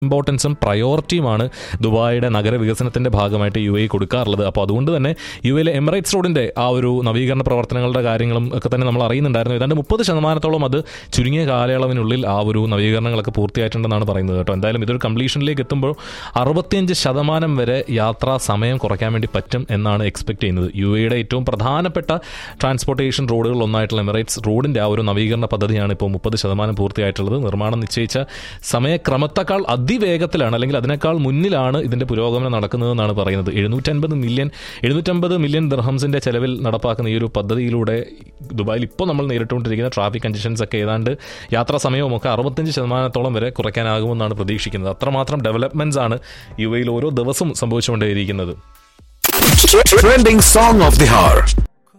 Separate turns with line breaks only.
ഇമ്പോർട്ടൻസും പ്രയോറിറ്റിയുമാണ് ദുബായിയുടെ നഗരവികസനത്തിന്റെ ഭാഗമായിട്ട് U A കൊടുക്കാറുള്ളത് അപ്പോൾ അതുകൊണ്ട് തന്നെ യു എയിലെ എമിറേറ്റ്സ് റോഡിന്റെ ആ ഒരു നവീകരണ പ്രവർത്തനങ്ങളുടെ കാര്യങ്ങളും ഒക്കെ തന്നെ നമ്മൾ അറിയുന്നുണ്ടായിരുന്നു ഏതാണ്ട് മുപ്പത് ശതമാനത്തോളം അത് ചുരുങ്ങിയ കാലയളവിനുള്ളിൽ ആ ഒരു നവീകരണങ്ങളൊക്കെ പൂർത്തിയായിട്ടുണ്ടെന്നാണ് പറയുന്നത് കേട്ടോ എന്തായാലും ഇതൊരു കംപ്ലീഷനിലേക്ക് എത്തുമ്പോൾ അറുപത്തിയഞ്ച് ശതമാനം വരെ യാത്രാ സമയം കുറയ്ക്കാൻ വേണ്ടി പറ്റും എന്നാണ് എക്സ്പെക്ട് ചെയ്യുന്നത് യു എയുടെ ഏറ്റവും പ്രധാനപ്പെട്ട ട്രാൻസ്പോർട്ടേഷൻ റോഡുകൾ ഒന്നായിട്ടുള്ള എമിറേറ്റ്സ് റോഡിന്റെ ആ ഒരു നവീകരണ പദ്ധതിയാണ് ഇപ്പോൾ മുപ്പത് ശതമാനം പൂർത്തിയായിട്ടുള്ളത് നിർമ്മാണം നിശ്ചയിച്ച സമയക്രമത്തെക്കാൾ അതിവേഗത്തിലാണ് അല്ലെങ്കിൽ അതിനേക്കാൾ മുന്നിലാണ് ഇതിന്റെ പുരോഗമനം നടക്കുന്നതെന്നാണ് പറയുന്നത് എഴുന്നൂറ്റൻപത് മില്യൺ എഴുന്നൂറ്റമ്പത് മില്യൺ ദർഹംസിന്റെ ചെലവിൽ നടപ്പാക്കുന്ന ഈ ഒരു പദ്ധതിയിലൂടെ ദുബായിൽ ഇപ്പോൾ നമ്മൾ നേരിട്ടുകൊണ്ടിരിക്കുന്ന ട്രാഫിക് കണ്ടീഷൻസ് ഒക്കെ ഏതാണ്ട് യാത്രാ സമയവും ഒക്കെ അറുപത്തഞ്ച് ശതമാനത്തോളം വരെ കുറയ്ക്കാനാകുമെന്നാണ് പ്രതീക്ഷിക്കുന്നത് അത്രമാത്രം ഡെവലപ്മെന്റ്സ് ആണ് യു എയിൽ ഓരോ ദിവസവും സംഭവിച്ചുകൊണ്ടേയിരിക്കുന്നത്
Trending song of the hour.